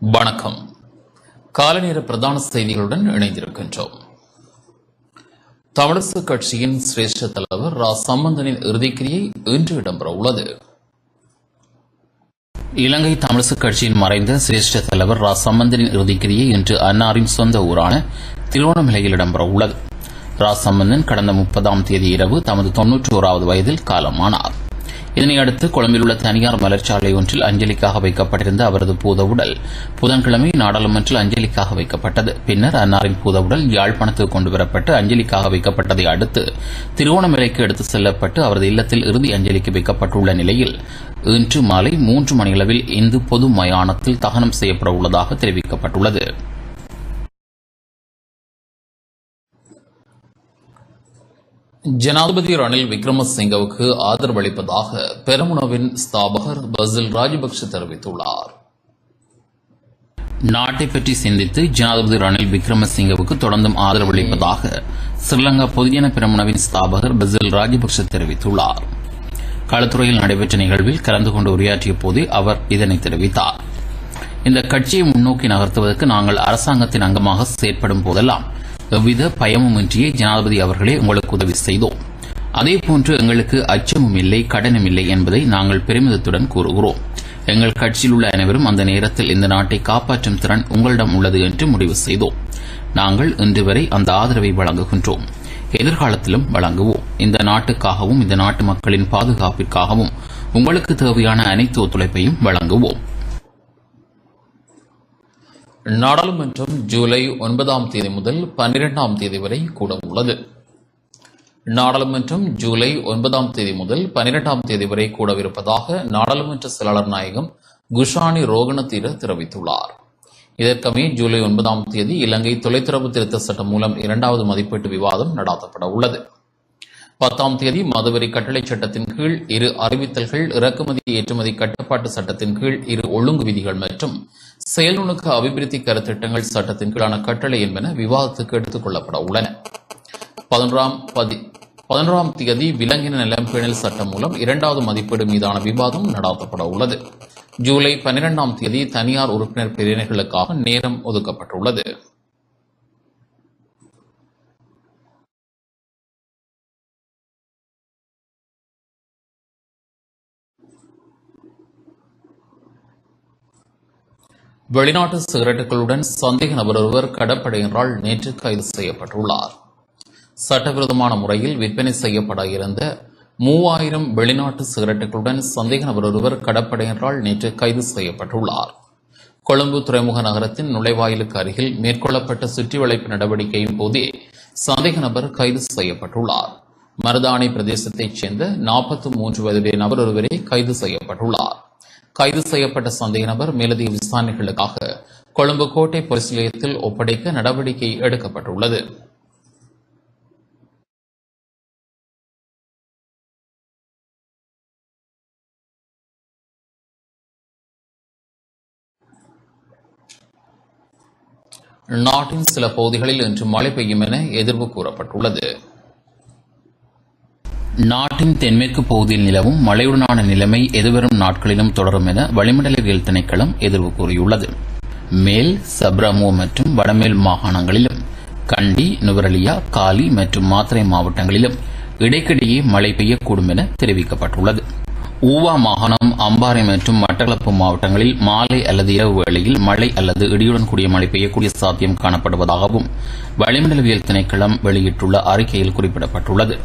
வணக்கம் காலநேர பிரதான செய்திகளுடன் இணைந்திருக்கின்றோம் தமிழிசு கட்சியின் சிரேஷ்ட தலைவர் ரா சம்பந்தனின் இறுதிக்கிரியை இன்று இடம்பெற உள்ளது இலங்கை தமிழிசு கட்சியின் மறைந்த சிரேஷ்ட தலைவர் ரா சம்பந்தனின் இறுதிக்கிரியை இன்று அன்னாரின் சொந்த ஊரான திருவண்ணாமலையில் இடம்பெற உள்ளது ரா சம்பந்தன் கடந்த முப்பதாம் தேதி இரவு தமது தொன்னூற்றி ஓராவது வயதில் காலமானார் இதனையடுத்து கொழும்பில் உள்ள தனியார் மலர்ச்சாலை ஒன்றில் அஞ்சலிக்காக வைக்கப்பட்டிருந்த அவரது பூதவுடல் புதன்கிழமை நாடாளுமன்றில் அஞ்சலிக்காக வைக்கப்பட்டது பின்னர் அன்னாரின் பூதவுடல் யாழ்ப்பாணத்துக்கு கொண்டுவரப்பட்டு அஞ்சலிக்காக வைக்கப்பட்டதை அடுத்து திருவோணமலைக்கு எடுத்துச் செல்லப்பட்டு அவரது இல்லத்தில் இறுதி அஞ்சலிக்கு வைக்கப்பட்டுள்ள நிலையில் இன்று மாலை மூன்று மணியளவில் இந்து பொது மயானத்தில் தகனம் செய்யப்பட உள்ளதாக தெரிவிக்கப்பட்டுள்ளது ஜனாதிபதி ரணில் விக்ரமசிங்கவுக்கு ஆதரவளிப்பதாக பெரமுனவின் ஸ்தாபகர் பசில் ராஜபக்ஷ தெரிவித்துள்ளார் நாட்டை பற்றி சிந்தித்து ஜனாதிபதி ரணில் விக்ரமசிங்கவுக்கு தொடர்ந்தும் ஆதரவளிப்பதாக ஸ்ரீலங்கா பொதுஜன பெரமுனவின் ஸ்தாபகர் பசில் ராஜபக்ஷ தெரிவித்துள்ளார் களத்துறையில் நடைபெற்ற நிகழ்வில் கலந்து கொண்டு உரையாற்றிய போதே அவர் இதனை தெரிவித்தார் இந்த கட்சியை முன்னோக்கி நகர்த்துவதற்கு நாங்கள் அரசாங்கத்தின் அங்கமாக செயற்படும் போதெல்லாம் எவ்வித பயமுமின்றியே ஜனாதிபதி அவர்களே உங்களுக்கு உதவி செய்தோம் அதேபோன்று எங்களுக்கு அச்சமும் இல்லை கடனும் இல்லை என்பதை நாங்கள் பெருமிதத்துடன் கூறுகிறோம் எங்கள் கட்சியில் உள்ள அனைவரும் அந்த நேரத்தில் இந்த நாட்டை காப்பாற்றும் திறன் உங்களிடம் உள்ளது என்று முடிவு செய்தோம் நாங்கள் இன்று வரை அந்த ஆதரவை வழங்குகின்றோம் எதிர்காலத்திலும் வழங்குவோம் இந்த நாட்டுக்காகவும் இந்த நாட்டு மக்களின் பாதுகாப்பிற்காகவும் உங்களுக்கு தேவையான அனைத்து ஒத்துழைப்பையும் வழங்குவோம் நாடாளுமன்றம் ஜூலை ஒன்பதாம் தேதி முதல் பன்னிரெண்டாம் தேதி வரை கூட உள்ளது நாடாளுமன்றம் ஜூலை ஒன்பதாம் தேதி முதல் பன்னிரெண்டாம் தேதி வரை கூடவிருப்பதாக நாடாளுமன்ற செயலாளர் நாயகம் குஷானி ரோகணத்தீர தெரிவித்துள்ளார் இதற்கமே ஜூலை ஒன்பதாம் தேதி இலங்கை தொலைத்தொடர்பு திருத்த சட்டம் மூலம் இரண்டாவது மதிப்பீட்டு விவாதம் நடாத்தப்பட உள்ளது பத்தாம் தேதி மதுவரி கட்டளை சட்டத்தின் கீழ் இரு அறிவித்தல்கள் இறக்குமதி ஏற்றுமதி கட்டுப்பாட்டு சட்டத்தின் கீழ் இரு ஒழுங்கு விதிகள் மற்றும் செயல்நுணுக்க அபிவிருத்தி கருத்திட்டங்கள் சட்டத்தின் கீழான கட்டளை என்பன விவாதத்துக்கு எடுத்துக் கொள்ளப்பட உள்ளன பதினொன்றாம் பதி பதினொன்றாம் தேதி விலங்கின நிலம் பேணல் சட்டம் மூலம் இரண்டாவது மதிப்பீடு மீதான விவாதம் நடாத்தப்பட உள்ளது ஜூலை பன்னிரெண்டாம் தேதி தனியார் உறுப்பினர் பிரிவினர்களுக்காக நேரம் ஒதுக்கப்பட்டுள்ளது வெளிநாட்டு சிகரெட்டுகளுடன் சந்தேக நபர் ஒருவர் கடற்படையினரால் நேற்று கைது செய்யப்பட்டுள்ளார் சட்டவிரோதமான முறையில் விற்பனை செய்யப்பட இருந்த மூவாயிரம் வெளிநாட்டு சிகரெட்டுகளுடன் சந்தேக நபர் ஒருவர் கடற்படையினரால் நேற்று கைது செய்யப்பட்டுள்ளார் கொழும்பு துறைமுக நகரத்தின் நுழைவாயிலுக்கு அருகில் மேற்கொள்ளப்பட்ட சுற்றிவளைப்பு நடவடிக்கையின் போதே சந்தேக நபர் கைது செய்யப்பட்டுள்ளார் மருதாணி பிரதேசத்தைச் சேர்ந்த நாற்பத்தி மூன்று வயதுடைய நபர் ஒருவரே கைது செய்யப்பட்டுள்ளார் கைது செய்யப்பட்ட சந்தேக நபர் மேலதிக விசாரணைகளுக்காக கொழும்பு கோட்டை போலீஸ் நிலையத்தில் ஒப்படைக்க நடவடிக்கை எடுக்கப்பட்டுள்ளது நாட்டின் சில பகுதிகளில் இன்று மழை பெய்யும் என எதிர்வு கூறப்பட்டுள்ளது நாட்டின் தென்மேற்கு பகுதியில் நிலவும் மழையுடனான நிலைமை எதிர்வரும் நாட்களிலும் தொடரும் என வளிமண்டலவியல் திணைக்களம் எதிர்வு கூறியுள்ளது மேல் சப்ரமோ மற்றும் வடமேல் மாகாணங்களிலும் கண்டி நுவரலியா காலி மற்றும் மாத்திரை மாவட்டங்களிலும் இடைக்கிடையே மழை பெய்யக்கூடும் என தெரிவிக்கப்பட்டுள்ளது ஊவா மாகாணம் அம்பாறை மற்றும் மட்டக்களப்பு மாவட்டங்களில் மாலை அல்லது இரவு வேளையில் மழை அல்லது இடியுடன் கூடிய மழை பெய்யக்கூடிய சாத்தியம் காணப்படுவதாகவும் வளிமண்டலவியல் திணைக்களம் வெளியிட்டுள்ள அறிக்கையில் குறிப்பிடப்பட்டுள்ளது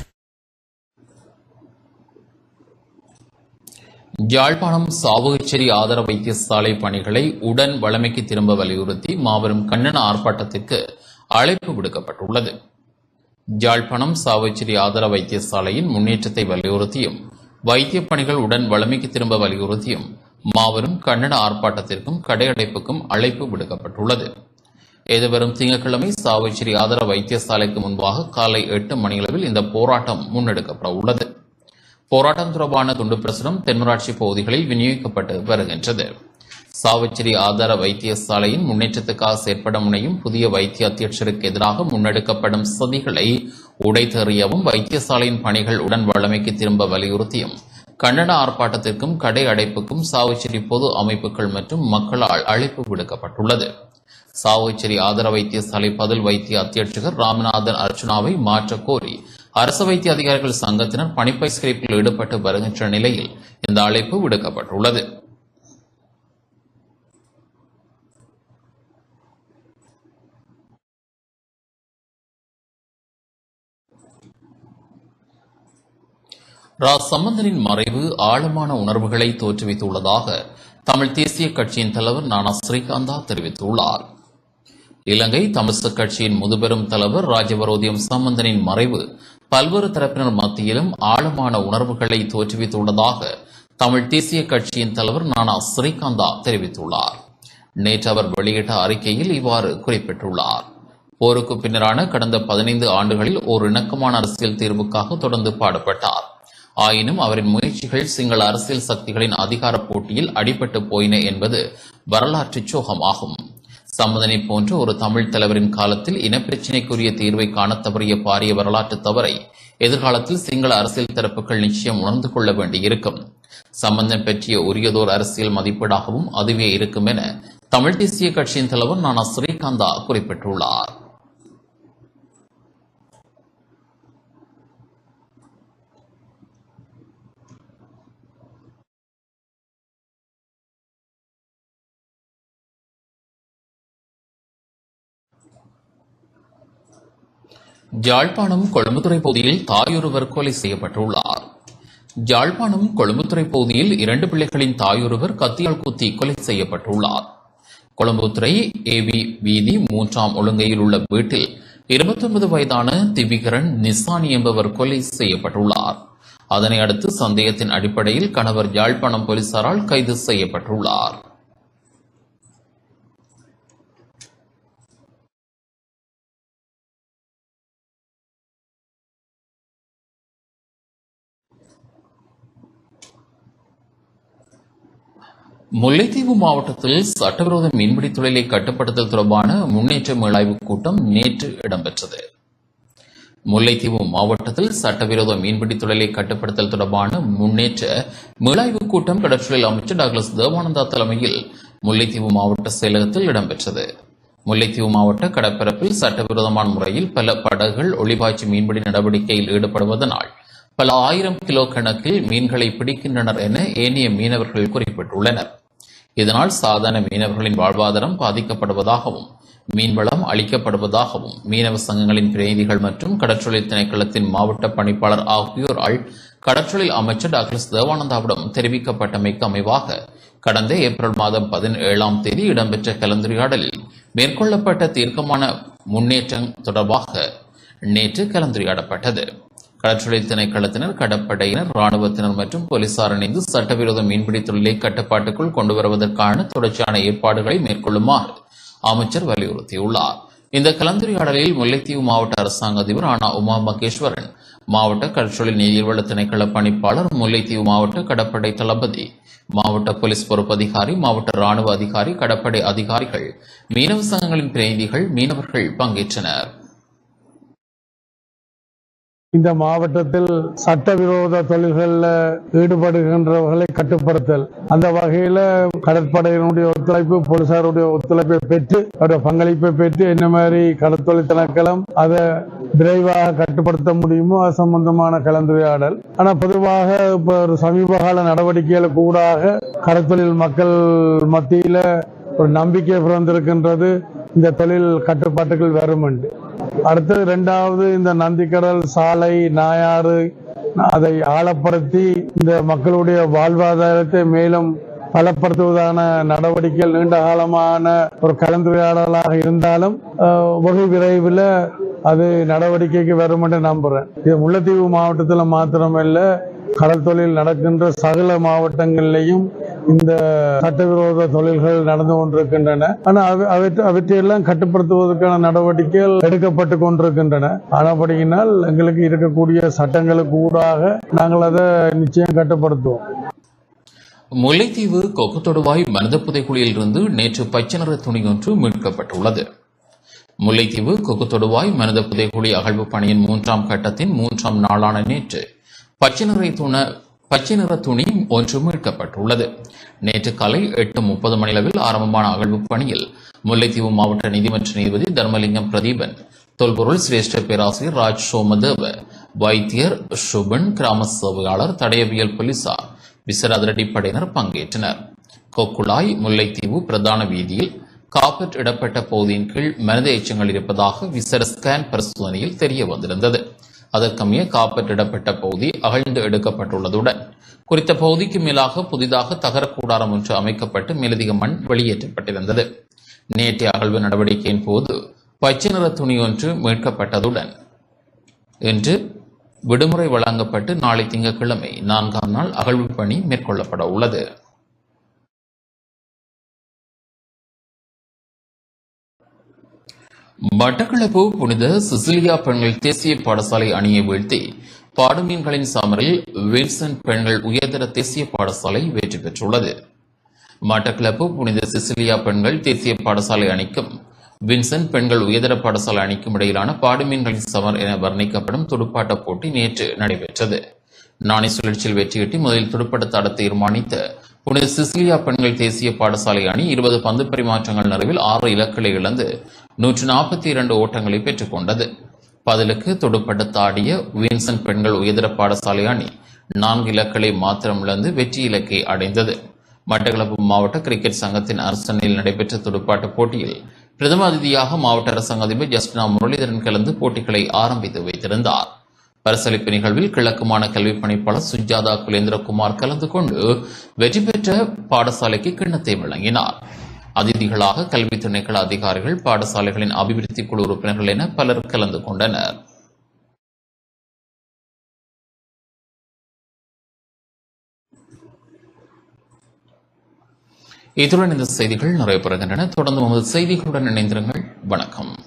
யாழ்ப்பாணம் சாவகச்சேரி ஆதார வைத்தியசாலை பணிகளை உடன் வழமைக்கு திரும்ப வலியுறுத்தி மாபெரும் கண்டன ஆர்ப்பாட்டத்திற்கு அழைப்பு விடுக்கப்பட்டுள்ளது யாழ்ப்பாணம் சாவகச்சேரி ஆதார வைத்தியசாலையின் முன்னேற்றத்தை வலியுறுத்தியும் வைத்திய பணிகள் உடன் வழமைக்கு திரும்ப வலியுறுத்தியும் மாபெரும் கண்டன ஆர்ப்பாட்டத்திற்கும் கடையடைப்புக்கும் அழைப்பு விடுக்கப்பட்டுள்ளது எதிர்வரும் திங்கட்கிழமை சாவகச்சேரி ஆதார வைத்தியசாலைக்கு முன்பாக காலை எட்டு மணியளவில் இந்த போராட்டம் முன்னெடுக்கப்பட உள்ளது போராட்டம் தொடர்பான துண்டு பிரசுரம் தென்மராட்சி பகுதிகளில் விநியோகிக்கப்பட்டு வருகின்றது சாவச்சேரி ஆதார வைத்தியசாலையின் முன்னேற்றத்துக்காக செயற்பட முனையும் புதிய வைத்திய அத்தியட்சருக்கு எதிராக முன்னெடுக்கப்படும் சதிகளை உடைத்தெறியவும் வைத்தியசாலையின் பணிகள் உடன் வழமைக்கு திரும்ப வலியுறுத்தியும் கண்டன ஆர்ப்பாட்டத்திற்கும் கடை அடைப்புக்கும் சாவச்சேரி பொது அமைப்புகள் மற்றும் மக்களால் அழைப்பு விடுக்கப்பட்டுள்ளது சாவச்சேரி ஆதர வைத்தியசாலை பதில் வைத்திய அத்தியட்சகர் ராமநாதன் அர்ச்சுனாவை மாற்றக் கோரி அரசு வைத்திய அதிகாரிகள் சங்கத்தினர் பணிப்பயிற்சிகளில் ஈடுபட்டு வருகின்ற நிலையில் இந்த அழைப்பு விடுக்கப்பட்டுள்ளது ரா சம்பந்தனின் மறைவு ஆழமான உணர்வுகளை தோற்றுவித்துள்ளதாக தமிழ் தேசிய கட்சியின் தலைவர் நானா ஸ்ரீகாந்தா தெரிவித்துள்ளார் இலங்கை தமிழிசு கட்சியின் முதுபெரும் தலைவர் ராஜவரோதியம் சம்பந்தனின் மறைவு பல்வேறு தரப்பினர் மத்தியிலும் ஆழமான உணர்வுகளை தோற்றுவித்துள்ளதாக தமிழ் தேசிய கட்சியின் தலைவர் நானா ஸ்ரீகாந்தா தெரிவித்துள்ளார் நேற்று அவர் வெளியிட்ட அறிக்கையில் இவ்வாறு குறிப்பிட்டுள்ளார் போருக்கு பின்னரான கடந்த பதினைந்து ஆண்டுகளில் ஒரு இணக்கமான அரசியல் தீர்வுக்காக தொடர்ந்து பாடுபட்டார் ஆயினும் அவரின் முயற்சிகள் சிங்கள அரசியல் சக்திகளின் அதிகார போட்டியில் அடிபட்டு போயின என்பது வரலாற்று சோகமாகும் சம்மதனை போன்ற ஒரு தமிழ் தலைவரின் காலத்தில் இனப்பிரச்சினைக்குரிய தீர்வை காணத் தவறிய பாரிய வரலாற்று தவறை எதிர்காலத்தில் சிங்கள அரசியல் தரப்புகள் நிச்சயம் உணர்ந்து கொள்ள வேண்டியிருக்கும் சம்பந்தன் பற்றிய உரியதோர் அரசியல் மதிப்பீடாகவும் அதுவே இருக்கும் என தமிழ் தேசிய கட்சியின் தலைவர் நானா ஸ்ரீகாந்தா குறிப்பிட்டுள்ளார் யாழ்ப்பாணம் கொழும்புத்துறை பகுதியில் தாயொருவர் கொலை செய்யப்பட்டுள்ளார் யாழ்ப்பாணம் கொழும்புத்துறை பகுதியில் இரண்டு பிள்ளைகளின் தாயொருவர் கத்தியால் குத்தி கொலை செய்யப்பட்டுள்ளார் கொழும்புத்துறை ஏவி வீதி மூன்றாம் ஒழுங்கையில் உள்ள வீட்டில் இருபத்தொன்பது வயதான திவிகரன் நிசானி என்பவர் கொலை செய்யப்பட்டுள்ளார் அதனை அடுத்து சந்தேகத்தின் அடிப்படையில் கணவர் யாழ்ப்பாணம் போலீசாரால் கைது செய்யப்பட்டுள்ளார் முல்லைத்தீவு மாவட்டத்தில் சட்டவிரோத மீன்பிடி தொழிலை கட்டுப்படுத்தல் தொடர்பான முன்னேற்ற மீளாய்வு கூட்டம் நேற்று இடம்பெற்றது முல்லைத்தீவு மாவட்டத்தில் சட்டவிரோத மீன்பிடி தொழிலை கட்டுப்படுத்தல் தொடர்பான முன்னேற்ற மீளாய்வு கூட்டம் கடற்றொழில் அமைச்சர் டாக்டர் தேவானந்தா தலைமையில் முல்லைத்தீவு மாவட்ட செயலகத்தில் இடம்பெற்றது முல்லைத்தீவு மாவட்ட கடற்பரப்பில் சட்டவிரோதமான முறையில் பல படகுகள் ஒளிபாய்ச்சி மீன்பிடி நடவடிக்கையில் ஈடுபடுவதனால் பல ஆயிரம் கிலோ கணக்கில் மீன்களை பிடிக்கின்றனர் என ஏனைய மீனவர்கள் குறிப்பிட்டுள்ளனர் இதனால் சாதாரண மீனவர்களின் வாழ்வாதாரம் பாதிக்கப்படுவதாகவும் மீன்வளம் அளிக்கப்படுவதாகவும் மீனவ சங்கங்களின் பிரதிநிதிகள் மற்றும் கடற்றொழில் திணைக்களத்தின் மாவட்ட பணிப்பாளர் ஆகியோரால் கடற்றொழில் அமைச்சர் டாக்டர் தேவானந்தாவிடம் தெரிவிக்கப்பட்டமைக்கு அமைவாக கடந்த ஏப்ரல் மாதம் பதினேழாம் தேதி இடம்பெற்ற கலந்துரையாடலில் மேற்கொள்ளப்பட்ட தீர்க்கமான முன்னேற்றம் தொடர்பாக நேற்று கலந்துரையாடப்பட்டது கடற்றொழில் திணைக்களத்தினர் கடற்படையினர் ராணுவத்தினர் மற்றும் போலீசார் இணைந்து சட்டவிரோத மீன்பிடி தொழிலை கட்டுப்பாட்டுக்குள் கொண்டு வருவதற்கான தொடர்ச்சியான ஏற்பாடுகளை மேற்கொள்ளுமாறு அமைச்சர் வலியுறுத்தியுள்ளார் இந்த கலந்துரையாடலில் முல்லைத்தீவு மாவட்ட அரசாங்க அதிபர் ஆனா உமா மகேஸ்வரன் மாவட்ட கடற்றொழில் நீர்வள திணைக்கள பணிப்பாளர் முல்லைத்தீவு மாவட்ட கடற்படை தளபதி மாவட்ட போலீஸ் பொறுப்பு அதிகாரி மாவட்ட ராணுவ அதிகாரி கடற்படை அதிகாரிகள் மீனவ சங்கங்களின் பிரதிநிதிகள் மீனவர்கள் பங்கேற்றனர் இந்த மாவட்டத்தில் சட்டவிரோத தொழில்களில் ஈடுபடுகின்றவர்களை கட்டுப்படுத்தல் அந்த வகையில கடற்படையினுடைய ஒத்துழைப்பு போலீசாருடைய ஒத்துழைப்பை பெற்று அவருடைய பங்களிப்பை பெற்று என்ன மாதிரி கடற்தொழில் திணைக்களம் அதை விரைவாக கட்டுப்படுத்த முடியுமோ அது சம்பந்தமான கலந்துரையாடல் ஆனா பொதுவாக இப்ப ஒரு சமீப கால நடவடிக்கைகள் கூடாக கடற்தொழில் மக்கள் மத்தியில ஒரு நம்பிக்கை பிறந்திருக்கின்றது இந்த தொழில் கட்டுப்பாட்டுகள் வரும் என்று அடுத்தது இரண்டாவது இந்த நந்திக்கடல் சாலை நாயாறு அதை ஆழப்படுத்தி இந்த மக்களுடைய வாழ்வாதாரத்தை மேலும் பலப்படுத்துவதான நடவடிக்கைகள் நீண்ட காலமான ஒரு கலந்துரையாடலாக இருந்தாலும் அஹ், வெகு விரைவில் அது நடவடிக்கைக்கு வரும் என்று நம்புறேன் இது முல்லைத்தீவு மாவட்டத்தில் மாத்திரமல்ல கடல் தொழில் நடக்கின்ற சகல மாவட்டங்களிலேயும் இந்த சட்டவிரோத தொழில்கள் நடந்து கொண்டிருக்கின்றன ஆனா அவ- அவற்றை- அவற்றையெல்லாம் கட்டுப்படுத்துவதற்கான நடவடிக்கைகள் எடுக்கப்பட்டு கொண்டிருக்கின்றன ஆனபடியினால் எங்களுக்கு இருக்கக்கூடிய சட்டங்களுக்கு ஊடாக நாங்கள் அதை நிச்சயம் கட்டுப்படுத்துவோம் முல்லைத்தீவு கொக்குத்தொடுவாய் மனித புதைக்குழியில் இருந்து நேற்று பச்சை நிற துணி ஒன்று மீட்கப்பட்டுள்ளது முல்லைத்தீவு கொக்குத்தொடுவாய் மனித புதைக்குழி அகழ்வு பணியின் மூன்றாம் கட்டத்தின் மூன்றாம் நாளான நேற்று பச்சை நிறை துண பச்சை நிற துணி ஒன்று மீட்கப்பட்டுள்ளது நேற்று காலை எட்டு முப்பது மணியளவில் ஆரம்பமான அகழ்வு பணியில் முல்லைத்தீவு மாவட்ட நீதிமன்ற நீதிபதி தர்மலிங்கம் பிரதீபன் தொல்பொருள் சிரேஷ்ட பேராசிரியர் ராஜ் சோமதேவ வைத்தியர் சுபன் கிராம சேவையாளர் தடயவியல் போலீசார் விசர அதிரடிப்படையினர் பங்கேற்றனர் கொக்குளாய் முல்லைத்தீவு பிரதான வீதியில் காப்பட் இடப்பட்ட பகுதியின் கீழ் மனித எச்சங்கள் இருப்பதாக விசர ஸ்கேன் பரிசோதனையில் தெரிய வந்திருந்தது அதற்கமைய காப்பட் இடப்பட்ட பகுதி அகழ்ந்து எடுக்கப்பட்டுள்ளதுடன் குறித்த பகுதிக்கு மேலாக புதிதாக தகர கூடாரம் ஒன்று அமைக்கப்பட்டு மேலதிக மண் வெளியேற்றப்பட்டிருந்தது நேற்றைய அகழ்வு நடவடிக்கையின் போது பச்சை நிற துணி ஒன்று மீட்கப்பட்டதுடன் இன்று விடுமுறை வழங்கப்பட்டு நாளை திங்கட்கிழமை நான்காம் நாள் அகழ்வு பணி மேற்கொள்ளப்பட உள்ளது மட்டக்களப்பு புனித சிசிலியா பெண்கள் தேசிய பாடசாலை அணியை வீழ்த்தி பாடுமீன்களின் சமரில் வின்சென்ட் பெண்கள் உயர்தர தேசிய பாடசாலை வெற்றி பெற்றுள்ளது மட்டக்களப்பு புனித சிசிலியா பெண்கள் தேசிய பாடசாலை அணிக்கும் வின்சென்ட் பெண்கள் உயர்தர பாடசாலை அணிக்கும் இடையிலான பாடுமீன்களின் சமர் என வர்ணிக்கப்படும் துடுப்பாட்ட போட்டி நேற்று நடைபெற்றது நாணய சுழற்சியில் வெற்றியிட்டு முதலில் துடுப்படுத்தாட தீர்மானித்த புனித சிசிலியா பெண்கள் தேசிய பாடசாலை அணி இருபது பந்து பரிமாற்றங்கள் நிறைவில் ஆறு இலக்குகளை இழந்து நூற்று நாற்பத்தி இரண்டு ஓட்டங்களை பெற்றுக் கொண்டது பதிலுக்கு துடுப்படுத்தாடிய வின்சென்ட் பெண்கள் உயர்தர பாடசாலை அணி நான்கு இலக்குகளை மாத்திரம் இழந்து வெற்றி இலக்கை அடைந்தது மட்டக்களப்பு மாவட்ட கிரிக்கெட் சங்கத்தின் அரசனில் நடைபெற்ற துடுப்பாட்ட போட்டியில் பிரதம அதிதியாக மாவட்ட அரசாங்க அதிபர் ஜஸ்டினா முரளிதரன் கலந்து போட்டிகளை ஆரம்பித்து வைத்திருந்தார் பரிசளிப்பு நிகழ்வில் கிழக்கு மாநில கல்வி பணிப்பாளர் சுஜாதா குலேந்திரகுமார் கலந்து கொண்டு வெற்றி பெற்ற பாடசாலைக்கு கிண்ணத்தை வழங்கினார் அதிதிகளாக கல்வி திணைக்கள அதிகாரிகள் பாடசாலைகளின் அபிவிருத்தி குழு உறுப்பினர்கள் என பலர் கலந்து கொண்டனர் இத்துடன் இந்த செய்திகள் நிறைவு பெறுகின்றன தொடர்ந்து நமது செய்திகளுடன் இணைந்திருங்கள் வணக்கம்